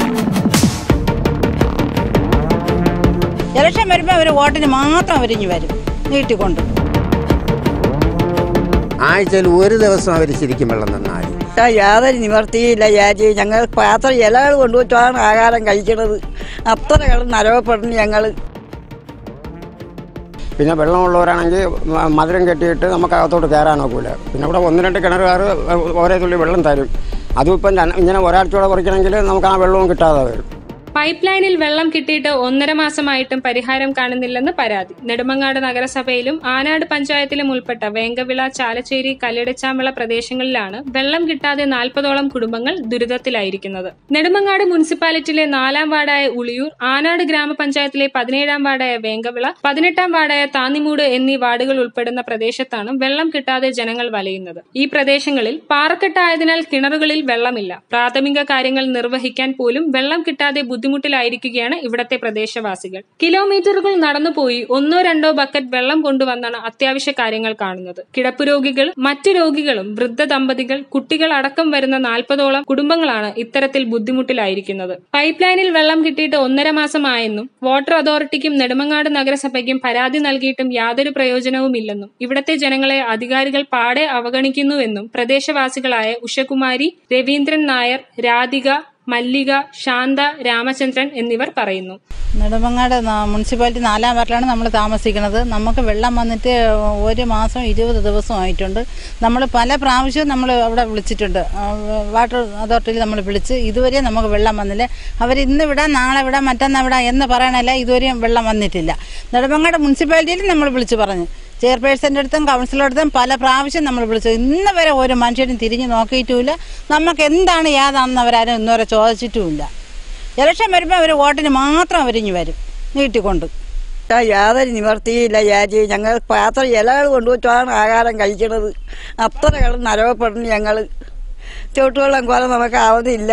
election വരുമ്പോൾ അവർ വോട്ടിന് മാത്രം അവരിഞ്ഞ് വരും നീട്ടിക്കൊണ്ട് ആഴ്ചയിൽ ഒരു ദിവസം അവർ ശരിക്കും വെള്ളം തന്നാൽ ആ യാതൊരു നിവർത്തിയില്ല യാജി ഞങ്ങൾ പാത്രം ഇലകൾ കൊണ്ടുവച്ചാണ് ആഹാരം കഴിക്കുന്നത് അത്ര കള് നരവപ്പെടുന്നു ഞങ്ങൾ പിന്നെ വെള്ളമുള്ളവരാണെങ്കിൽ മ- മധുരം കെട്ടിയിട്ട് നമുക്ക് അകത്തോട്ട് കയറാൻ നോക്കൂല പിന്നെ ഇവിടെ ഒന്ന് രണ്ട് കിണറുകാർ ഓരോ തുള്ളി വെള്ളം തരും അതും ഇപ്പം ര- ഇങ്ങനെ ഒരാഴ്ചയോടെ കുറയ്ക്കണമെങ്കിൽ നമുക്ക് ആ വെള്ളവും കിട്ടാതെ വരും പൈപ്പ് ലൈനിൽ വെള്ളം കിട്ടിയിട്ട് ഒന്നര മാസമായിട്ടും പരിഹാരം കാണുന്നില്ലെന്ന് പരാതി നെടുമങ്ങാട് നഗരസഭയിലും ആനാട് പഞ്ചായത്തിലും ഉൾപ്പെട്ട വേങ്കവിള ചാലച്ചേരി കല്ലിടച്ചാമ്പള പ്രദേശങ്ങളിലാണ് വെള്ളം കിട്ടാതെ നാൽപ്പതോളം കുടുംബങ്ങൾ ദുരിതത്തിലായിരിക്കുന്നത് നെടുമങ്ങാട് മുനിസിപ്പാലിറ്റിയിലെ നാലാം വാർഡായ ഉളിയൂർ ആനാട് ഗ്രാമപഞ്ചായത്തിലെ പതിനേഴാം വാർഡായ വേങ്കവിള പതിനെട്ടാം വാർഡായ താന്നിമൂട് എന്നീ വാർഡുകൾ ഉൾപ്പെടുന്ന പ്രദേശത്താണ് വെള്ളം കിട്ടാതെ ജനങ്ങൾ വലയുന്നത് ഈ പ്രദേശങ്ങളിൽ പാറക്കെട്ടായതിനാൽ കിണറുകളിൽ വെള്ളമില്ല പ്രാഥമിക കാര്യങ്ങൾ നിർവഹിക്കാൻ പോലും വെള്ളം കിട്ടാതെ ബുദ്ധിമുട്ടിലായിരിക്കുകയാണ് ഇവിടത്തെ പ്രദേശവാസികൾ കിലോമീറ്ററുകൾ നടന്നുപോയി ഒന്നോ രണ്ടോ ബക്കറ്റ് വെള്ളം കൊണ്ടുവന്നാണ് അത്യാവശ്യ കാര്യങ്ങൾ കാണുന്നത് കിടപ്പ് രോഗികൾ മറ്റു രോഗികളും വൃദ്ധ ദമ്പതികൾ കുട്ടികൾ അടക്കം വരുന്ന നാൽപ്പതോളം കുടുംബങ്ങളാണ് ഇത്തരത്തിൽ ബുദ്ധിമുട്ടിലായിരിക്കുന്നത് പൈപ്പ് ലൈനിൽ വെള്ളം കിട്ടിയിട്ട് ഒന്നര മാസമായെന്നും വാട്ടർ അതോറിറ്റിക്കും നെടുമങ്ങാട് നഗരസഭയ്ക്കും പരാതി നൽകിയിട്ടും യാതൊരു പ്രയോജനവുമില്ലെന്നും ഇവിടത്തെ ജനങ്ങളെ അധികാരികൾ പാടെ അവഗണിക്കുന്നുവെന്നും പ്രദേശവാസികളായ ഉഷകുമാരി രവീന്ദ്രൻ നായർ രാധിക മല്ലിക ശാന്ത രാമചന്ദ്രൻ എന്നിവർ പറയുന്നു നെടുമങ്ങാട് ന- മുനിസിപ്പാലിറ്റി നാലാം വാർഡിലാണ് നമ്മൾ താമസിക്കുന്നത് നമുക്ക് വെള്ളം വന്നിട്ട് ഒരു മാസം ഇരുപത് ദിവസമായിട്ടുണ്ട് നമ്മൾ പല പ്രാവശ്യവും നമ്മൾ അവിടെ വിളിച്ചിട്ടുണ്ട് ആ, വാട്ടർ അതോറിറ്റിയിൽ നമ്മൾ വിളിച്ച് ഇതുവരെ നമുക്ക് വെള്ളം വന്നില്ല അവർ ഇന്ന് വിടാം നാളെ വിടാം മറ്റന്നാൾ വിടാം എന്ന് പറയണല്ല ഇതുവരെയും വെള്ളം വന്നിട്ടില്ല നെടുമങ്ങാട് മുനിസിപ്പാലിറ്റിയിൽ നമ്മൾ വിളിച്ച് പറഞ്ഞു ചെയർപേഴ്സൻ്റെ അടുത്തും കൗൺസിലറുടെ അടുത്തും പല പ്രാവശ്യം നമ്മൾ വിളിച്ചു ഇന്ന് വരെ ഒരു മനുഷ്യനും തിരിഞ്ഞു നോക്കിയിട്ടുമില്ല നമുക്ക് എന്താണ് ഏതാണെന്ന് അവരാരും ഇന്നുവരെ ചോദിച്ചിട്ടുമില്ല ഇലക്ഷൻ വരുമ്പോൾ അവർ വോട്ടിന് മാത്രം അവരിഞ്ഞ് വരും നീട്ടിക്കൊണ്ട് ആ യാതൊരു നിവർത്തിയില്ല യാജി ഞങ്ങൾ പാത്രം ഇലകൾ കൊണ്ടുവച്ചാണ് ആഹാരം കഴിക്കുന്നത് അത്ര കള് നരവപ്പെടുന്നു ഞങ്ങൾ ചവിട്ടുവെള്ളം പോലെ നമുക്ക് ആവുന്നില്ല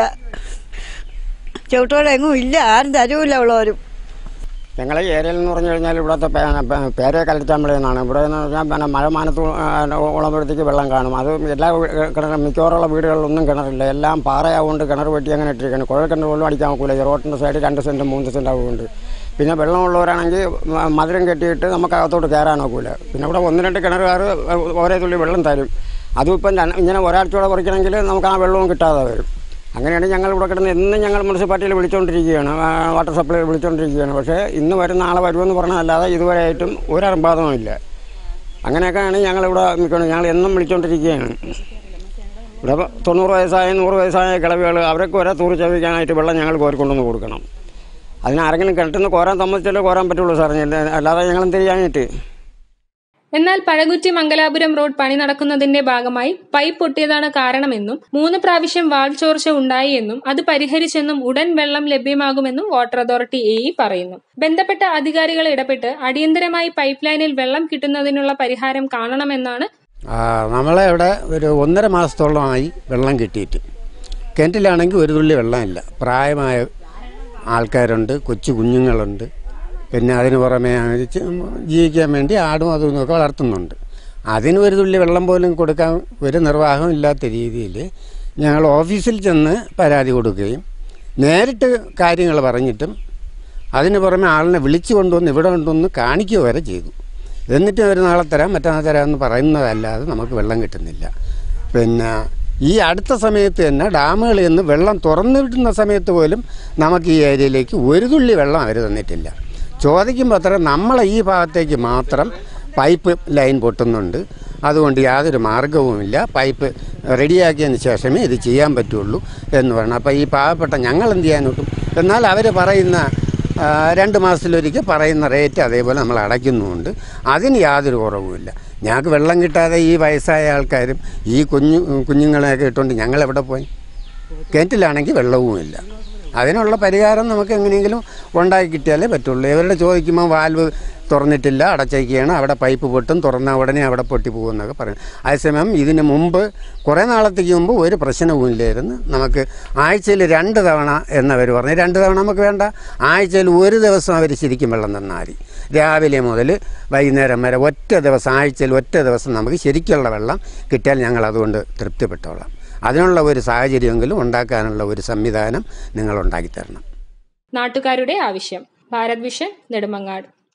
ചവിട്ടുവെള്ളം എങ്ങും ഇല്ല ആരും തരൂല്ല ഉള്ളവരും ഞങ്ങളെ ഏരിയയിൽ എന്ന് പറഞ്ഞു കഴിഞ്ഞാൽ ഇവിടുത്തെ പേ- പേ- പേരെ കലിച്ചാമ്പളി എന്നാണ് ഇവിടെ എന്ന് പറഞ്ഞാൽ പിന്നെ മഴ മാനത്ത് ഉളമ്പോഴത്തേക്ക് വെള്ളം കാണും അത് എല്ലാ വീ- കിണർ മിക്കവാറുള്ള വീടുകളിലൊന്നും കിണറില്ല എല്ലാം പാറയാവുകൊണ്ട് കിണർ വെട്ടി അങ്ങനെ ഇട്ടിരിക്കണം കുഴൽക്കിണർ പോലും അടിക്കാൻ നോക്കൂല ഈ റോഡിൻ്റെ സൈഡ് രണ്ട് സെൻറ്റ് മൂന്ന് സെൻറ്റ് ആവുകൊണ്ട് പിന്നെ വെള്ളമുള്ളവരാണെങ്കിൽ മ- മധുരം കെട്ടിയിട്ട് നമുക്ക് അകത്തോട്ട് കയറാൻ നോക്കൂല പിന്നെ ഇവിടെ ഒന്ന് രണ്ട് കിണറുകാർ ഓരോ തുള്ളി വെള്ളം തരും അതും ഇപ്പം ര- ഇങ്ങനെ ഒരാഴ്ചയോടെ കുറയ്ക്കണമെങ്കിൽ നമുക്ക് ആ വെള്ളവും കിട്ടാതെ വരും അങ്ങനെയാണ് ഞങ്ങൾ ഇവിടെ കിടന്ന് എന്നും ഞങ്ങൾ മുനിസിപ്പാലിറ്റിയിൽ വിളിച്ചുകൊണ്ടിരിക്കുകയാണ് ആ, വാട്ടർ സപ്ലൈ വിളിച്ചുകൊണ്ടിരിക്കുകയാണ് പക്ഷേ ഇന്ന് വരും നാളെ വരുമെന്ന് പറഞ്ഞതല്ലാതെ ഇതുവരെയായിട്ടും ഒരു അർബാധവും ഇല്ല അങ്ങനെയൊക്കെയാണ് ഞങ്ങളിവിടെ നിൽക്കുന്നത് ഞങ്ങൾ എന്നും വിളിച്ചുകൊണ്ടിരിക്കുകയാണ് ഇവിടെ ഇപ്പം തൊണ്ണൂറ് വയസ്സായ നൂറ് വയസ്സായ കിളവികൾ അവരൊക്കെ ഒരേ തൂറ് ചവിക്കാനായിട്ട് വെള്ളം ഞങ്ങൾ കോരിക്കൊണ്ടുവന്ന് കൊടുക്കണം അതിന് ആരെങ്കിലും കിണറ്റിൽ നിന്ന് കോരാൻ സമ്മതിച്ചാലേ കോരാൻ പറ്റുള്ളൂ സാർ അല്ലാതെ ഞങ്ങൾ എന്ത് ചെയ്യാനായിട്ട് എന്നാൽ പഴകുറ്റി മംഗലാപുരം റോഡ് പണി നടക്കുന്നതിന്റെ ഭാഗമായി പൈപ്പ് പൊട്ടിയതാണ് കാരണമെന്നും മൂന്ന് പ്രാവശ്യം വാൾ ചോർച്ച ഉണ്ടായി എന്നും അത് പരിഹരിച്ചെന്നും ഉടൻ വെള്ളം ലഭ്യമാകുമെന്നും വാട്ടർ അതോറിറ്റി എ പറയുന്നു ബന്ധപ്പെട്ട അധികാരികൾ ഇടപെട്ട് അടിയന്തരമായി പൈപ്പ് ലൈനിൽ വെള്ളം കിട്ടുന്നതിനുള്ള പരിഹാരം കാണണമെന്നാണ് ആ, നമ്മളെ ഇവിടെ ഒരു ഒന്നര മാസത്തോളമായി വെള്ളം കിട്ടിയിട്ട് കിണറ്റിലാണെങ്കിൽ ഒരു തുള്ളി വെള്ളമില്ല പ്രായമായ ആൾക്കാരുണ്ട് കൊച്ചു കുഞ്ഞുങ്ങളുണ്ട് പിന്നെ അതിന് പുറമെ ചെ- ജീവിക്കാൻ വേണ്ടി ആടും അതും ഇതൊക്കെ വളർത്തുന്നുണ്ട് അതിന് ഒരു തുള്ളി വെള്ളം പോലും കൊടുക്കാൻ ഒരു നിർവാഹം ഇല്ലാത്ത രീതിയിൽ ഞങ്ങൾ ഓഫീസിൽ ചെന്ന് പരാതി കൊടുക്കുകയും നേരിട്ട് കാര്യങ്ങൾ പറഞ്ഞിട്ടും അതിന് പുറമെ ആളിനെ വിളിച്ചു കൊണ്ടുവന്ന് ഇവിടെ കൊണ്ടുവന്ന് കാണിക്കുക വരെ ചെയ്തു എന്നിട്ട് ഒരു നാളെ തരാം മറ്റന്നാൾ തരാം എന്ന് പറയുന്നതല്ലാതെ നമുക്ക് വെള്ളം കിട്ടുന്നില്ല പിന്നെ ഈ അടുത്ത സമയത്ത് തന്നെ ഡാമുകളിൽ നിന്ന് വെള്ളം തുറന്നു വിടുന്ന സമയത്ത് പോലും നമുക്ക് ഈ ഏരിയയിലേക്ക് ഒരു തുള്ളി വെള്ളം അവർ തന്നിട്ടില്ല ചോദിക്കുമ്പോൾ അത്ര നമ്മളെ ഈ ഭാഗത്തേക്ക് മാത്രം പൈപ്പ് ലൈൻ പൊട്ടുന്നുണ്ട് അതുകൊണ്ട് യാതൊരു മാർഗവുമില്ല പൈപ്പ് റെഡിയാക്കിയതിന് ശേഷമേ ഇത് ചെയ്യാൻ പറ്റുള്ളൂ എന്ന് പറഞ്ഞു അപ്പോൾ ഈ പാവപ്പെട്ട ഞങ്ങൾ എന്ത് ചെയ്യാൻ നോക്കും എന്നാൽ അവർ പറയുന്ന ആ, രണ്ട് മാസത്തിലൊരിക്കൽ പറയുന്ന റേറ്റ് അതേപോലെ നമ്മൾ അടയ്ക്കുന്നുമുണ്ട് അതിന് യാതൊരു കുറവുമില്ല ഞങ്ങൾക്ക് വെള്ളം കിട്ടാതെ ഈ വയസ്സായ ആൾക്കാരും ഈ കുഞ്ഞു കുഞ്ഞുങ്ങളെയൊക്കെ ഇട്ടുകൊണ്ട് ഞങ്ങൾ എവിടെ പോയി കിണറ്റിലാണെങ്കിൽ വെള്ളവുമില്ല അതിനുള്ള പരിഹാരം നമുക്ക് എങ്ങനെയെങ്കിലും ഉണ്ടാക്കി കിട്ടിയാലേ പറ്റുള്ളൂ ഇവരുടെ ചോദിക്കുമ്പോൾ വാൽവ് തുറന്നിട്ടില്ല അടച്ചേക്കുകയാണ് അവിടെ പൈപ്പ് പൊട്ടും തുറന്ന ഉടനെ അവിടെ പൊട്ടി പോകുമെന്നൊക്കെ പറയും അതേസമയം ഇതിന് മുമ്പ് കുറേ നാളത്തേക്ക് മുമ്പ് ഒരു പ്രശ്നവും ഇല്ലായിരുന്നു നമുക്ക് ആഴ്ചയിൽ രണ്ട് തവണ എന്നവർ പറഞ്ഞു രണ്ട് തവണ നമുക്ക് വേണ്ട ആഴ്ചയിൽ ഒരു ദിവസം അവർ ശരിക്കും വെള്ളം തന്നാൽ മതി രാവിലെ മുതൽ വൈകുന്നേരം വരെ ഒറ്റ ദിവസം ആഴ്ചയിൽ ഒറ്റ ദിവസം നമുക്ക് ശരിക്കുള്ള വെള്ളം കിട്ടിയാൽ ഞങ്ങൾ അതുകൊണ്ട് തൃപ്തിപ്പെട്ടോളാം അതിനുള്ള ഒരു സാഹചര്യമെങ്കിലും ഉണ്ടാക്കാനുള്ള ഒരു സംവിധാനം നിങ്ങൾ ഉണ്ടാക്കി തരണം നാട്ടുകാരുടെ ആവശ്യം ഭാരത് വിഷൻ നെടുമങ്ങാട്